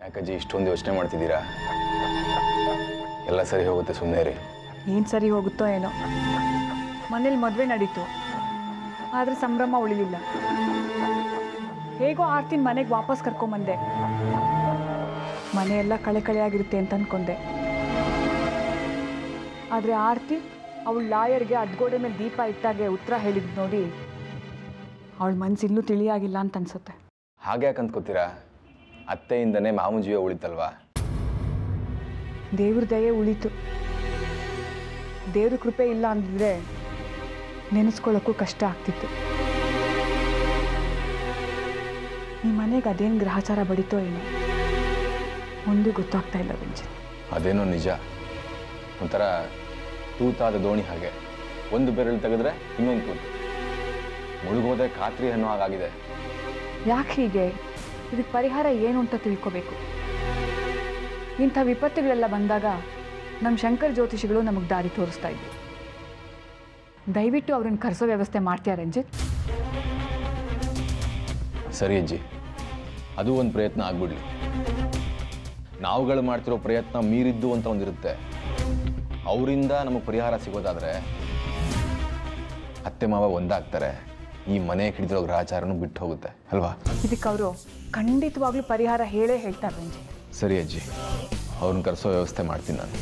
ಯಾಕಜ್ಜಿ ಇಷ್ಟೊಂದು ಯೋಚನೆ ಮಾಡ್ತಿದ್ದೀರಾ ಎಲ್ಲ ಸರಿ ಹೋಗುತ್ತೆ ಸುಮ್ಮನೆ ರೀ ಏನು ಸರಿ ಹೋಗುತ್ತೋ ಏನೋ ಮನೇಲಿ ಮದುವೆ ನಡೀತು ಆದರೆ ಸಂಭ್ರಮ ಉಳಿಲಿಲ್ಲ ಹೇಗೋ ಆರ್ತಿನ ಮನೆಗೆ ವಾಪಸ್ ಕರ್ಕೊಂಬಂದೆ ಮನೆಯೆಲ್ಲ ಕಳೆ ಕಳೆಯಾಗಿರುತ್ತೆ ಅಂತ ಅನ್ಕೊಂಡೆ ಆದರೆ ಆರ್ತಿ ಅವಳು ಲಾಯರ್ಗೆ ಅದ್ಗೋಡೆ ಮೇಲೆ ದೀಪ ಇಟ್ಟಾಗೆ ಉತ್ತರ ಹೇಳಿದ್ ನೋಡಿ ಅವಳ ಮನ್ಸು ಇನ್ನೂ ತಿಳಿಯಾಗಿಲ್ಲ ಅಂತ ಅನ್ಸುತ್ತೆ ಹಾಗೆ ಯಾಕೆ ಅಂದ್ಕೋತೀರಾ ಅತ್ತೆಯಿಂದನೇ ಮಾಮೂಲು ಜೀವ ಉಳಿತಲ್ವಾ ದೇವ್ರ ದಯೆ ಉಳಿತು ದೇವ್ರ ಕೃಪೆ ಇಲ್ಲ ಅಂದಿದ್ರೆ ನೆನೆಸ್ಕೊಳ್ಳೋಕ್ಕೂ ಕಷ್ಟ ಆಗ್ತಿತ್ತು ಈ ಮನೆಗೆ ಅದೇನು ಗ್ರಹಚಾರ ಬಡಿತೋ ಏನೋ ಒಂದು ಗೊತ್ತಾಗ್ತಾ ಇಲ್ಲ ರಂಜಿತ್ ಅದೇನೋ ನಿಜ ಒಂಥರ ತೂತಾದ ದೋಣಿ ಹಾಗೆ ಒಂದು ಬೆರಳು ತೆಗೆದ್ರೆ ಇನ್ನೊಂದು ತೂತು ಮುಳುಗೋದೆ ಖಾತ್ರಿ ಅನ್ನೋ ಹಾಗಾಗಿದೆ ಯಾಕೆ ಹೀಗೆ ಇದಕ್ಕೆ ಪರಿಹಾರ ಏನು ಅಂತ ತಿಳ್ಕೋಬೇಕು ಇಂಥ ವಿಪತ್ತುಗಳೆಲ್ಲ ಬಂದಾಗ ನಮ್ಮ ಶಂಕರ್ ಜ್ಯೋತಿಷಿಗಳು ನಮಗೆ ದಾರಿ ತೋರಿಸ್ತಾ ಇದ್ರು ದಯವಿಟ್ಟು ಅವ್ರನ್ನ ಕರೆಸೋ ವ್ಯವಸ್ಥೆ ಮಾಡ್ತೀಯಾ ರಂಜಿತ್ ಸರಿ ಅಜ್ಜಿ ಅದು ಒಂದು ಪ್ರಯತ್ನ ಆಗ್ಬಿಡ್ಲಿ ನಾವುಗಳು ಮಾಡ್ತಿರೋ ಪ್ರಯತ್ನ ಮೀರಿದ್ದು ಅಂತ ಒಂದಿರುತ್ತೆ ಅವರಿಂದ ನಮಗೆ ಪರಿಹಾರ ಸಿಗೋದಾದ್ರೆ ಅತ್ತೆ ಮಾವ ಒಂದಾಗ್ತಾರೆ ಈ ಮನೆ ಹಿಡಿದಿರೋ ಗ್ರಹಚಾರನೂ ಬಿಟ್ಟು ಹೋಗುತ್ತೆ ಅಲ್ವಾ ಇದಕ್ಕೆ ಅವರು ಖಂಡಿತವಾಗ್ಲೂ ಪರಿಹಾರ ಹೇಳೇ ಹೇಳ್ತಾರೆ ರಂಜಿತ್ ಸರಿ ಅಜ್ಜಿ ಅವ್ರನ್ನ ಕರೆಸೋ ವ್ಯವಸ್ಥೆ ಮಾಡ್ತೀನಿ ನಾನು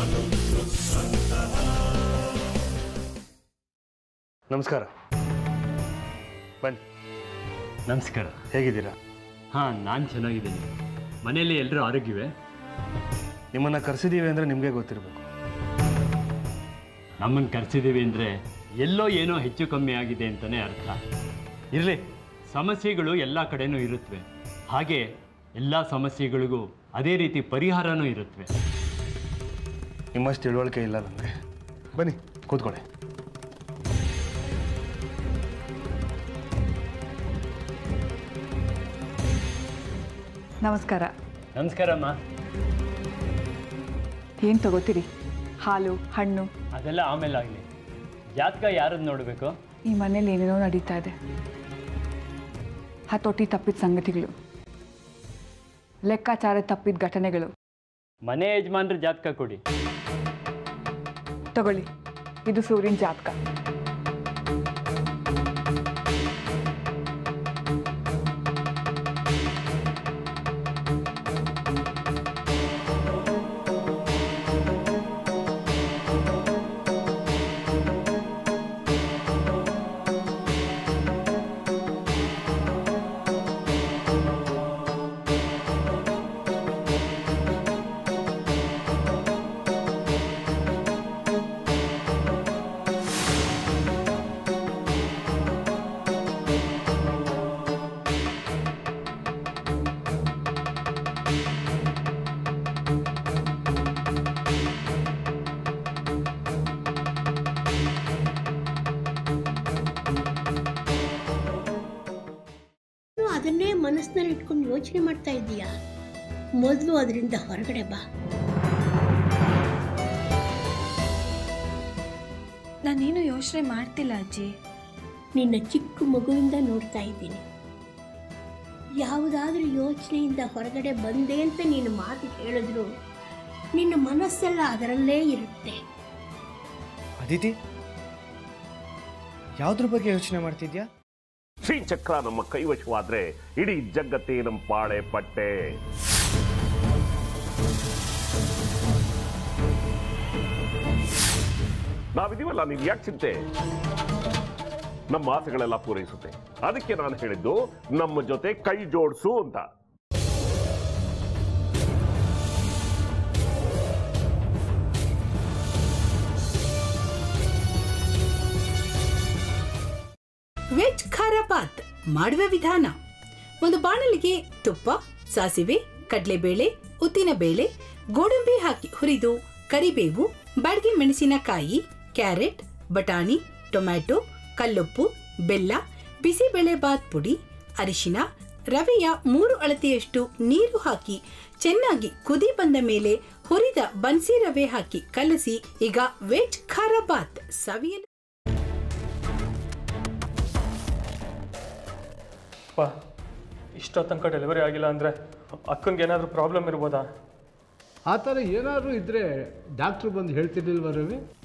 ನಮಸ್ಕಾರ ಬನ್ನಿ ನಮಸ್ಕಾರ ಹೇಗಿದ್ದೀರಾ ಹಾಂ ನಾನು ಚೆನ್ನಾಗಿದ್ದೀನಿ ಮನೆಯಲ್ಲಿ ಎಲ್ಲರೂ ಆರೋಗ್ಯವೇ ನಿಮ್ಮನ್ನು ಕರೆಸಿದ್ದೀವಿ ಅಂದರೆ ನಿಮಗೆ ಗೊತ್ತಿರಬೇಕು ನಮ್ಮನ್ನು ಕರೆಸಿದ್ದೀವಿ ಅಂದರೆ ಎಲ್ಲೋ ಏನೋ ಹೆಚ್ಚು ಕಮ್ಮಿ ಆಗಿದೆ ಅಂತಲೇ ಅರ್ಥ ಇರಲಿ ಸಮಸ್ಯೆಗಳು ಎಲ್ಲ ಕಡೆನೂ ಇರುತ್ತವೆ ಹಾಗೆ ಎಲ್ಲ ಸಮಸ್ಯೆಗಳಿಗೂ ಅದೇ ರೀತಿ ಪರಿಹಾರನೂ ಇರುತ್ತವೆ ನಿಮ್ಮಷ್ಟು ತಿಳುವಳಿಕೆ ಇಲ್ಲ ನನಗೆ ಬನ್ನಿ ಕೂತ್ಕೊಳ್ಳಿ ನಮಸ್ಕಾರ ನಮಸ್ಕಾರಮ್ಮ ಏನು ತಗೋತೀರಿ ಹಾಲು ಹಣ್ಣು ಅದೆಲ್ಲ ಆಮೇಲೆ ಆಗಲಿ ಜಾತಕ ಯಾರದ್ದು ನೋಡಬೇಕು ಈ ಮನೇಲಿ ಏನೇನೋ ನಡೀತಾ ಇದೆ ಹತೋಟಿ ತಪ್ಪಿದ ಸಂಗತಿಗಳು ಲೆಕ್ಕಾಚಾರ ತಪ್ಪಿದ ಘಟನೆಗಳು ಮನೆ ಯಜಮಾನ್ರ ಜಾತಕ ಕೊಡಿ ತಗೊಳ್ಳಿ ಇದು ಸೂರ್ಯನ ಜಾತಕ ನೀನು ಅದನ್ನೇ ಮನಸ್ಸಿನಲ್ಲಿ ಇಟ್ಕೊಂಡು ಯೋಚನೆ ಮಾಡ್ತಾ ಇದ್ದೀಯಾ ಮೊದಲು ಅದರಿಂದ ಹೊರಗಡೆ ಬಾ ನಾನೇನು ಯೋಚನೆ ಮಾಡ್ತಿಲ್ಲ ಅಜ್ಜಿ ನಿನ್ನ ಚಿಕ್ಕ ಮಗುವಿಂದ ನೋಡ್ತಾ ಇದ್ದೀನಿ ಯಾವುದಾದ್ರೂ ಯೋಚನೆಯಿಂದ ಹೊರಗಡೆ ಬಂದೆ ಅಂತ ನೀನು ಮಾತು ಹೇಳಿದ್ರು ನಿನ್ನ ಮನಸ್ಸೆಲ್ಲ ಅದರಲ್ಲೇ ಇರುತ್ತೆ ಅದಿತಿ ಯಾವ್ದ್ರ ಬಗ್ಗೆ ಯೋಚನೆ ಮಾಡ್ತಿದ್ಯಾ ಶ್ರೀಚಕ್ರ ನಮ್ಮ ಕೈವಶವಾದ್ರೆ ಇಡೀ ಜಗತ್ತೇ ನಮ್ಮ ಪಾಳೆ ಪಟ್ಟೆ ನಾವಿದೀವಲ್ಲ ನೀನ್ ಯಾಕೆ ಚಿಂತೆ ನಮ್ಮ ಆಸೆಗಳೆಲ್ಲ ಪೂರೈಸುತ್ತೆ ಅದಕ್ಕೆ ನಾನು ಹೇಳಿದ್ದು ನಮ್ಮ ಜೊತೆ ಕೈ ಜೋಡಿಸು ಅಂತ ವೆಜ್ ಖಾರ ಬಾತ್ ಮಾಡುವ ವಿಧಾನ ಒಂದು ಬಾಣಲಿಗೆ ತುಪ್ಪ ಸಾಸಿವೆ ಕಡಲೆಬೇಳೆ ಉದ್ದಿನಬೇಳೆ ಗೋಡಂಬಿ ಹಾಕಿ ಹುರಿದು ಕರಿಬೇವು ಬಾಡಿಗೆ ಮೆಣಸಿನಕಾಯಿ ಕ್ಯಾರೆಟ್ ಬಟಾಣಿ ಟೊಮ್ಯಾಟೊ ಕಲ್ಲುಪ್ಪು ಬೆಲ್ಲ ಬಿಸಿಬೇಳೆ ಬಾತ್ ಪುಡಿ ಅರಿಶಿನ ರವೆಯ ಮೂರು ಅಳತೆಯಷ್ಟು ನೀರು ಹಾಕಿ ಚೆನ್ನಾಗಿ ಕುದಿ ಬಂದ ಮೇಲೆ ಹುರಿದ ಬನ್ಸಿ ರವೆ ಹಾಕಿ ಕಲಸಿ ಈಗ ವೆಜ್ ಖಾರ ಬಾತ್ ಸವಿಯಲು ಅಪ್ಪ ಇಷ್ಟೋ ತನಕ ಡೆಲಿವರಿ ಆಗಿಲ್ಲ ಅಂದರೆ ಅಕ್ಕನಿಗೆ ಏನಾದರೂ ಪ್ರಾಬ್ಲಮ್ ಇರ್ಬೋದಾ ಆ ಥರ ಏನಾದರೂ ಇದ್ದರೆ ಡಾಕ್ಟ್ರು ಬಂದು ಹೇಳ್ತಿರ್ಲಿಲ್ವ ರವಿ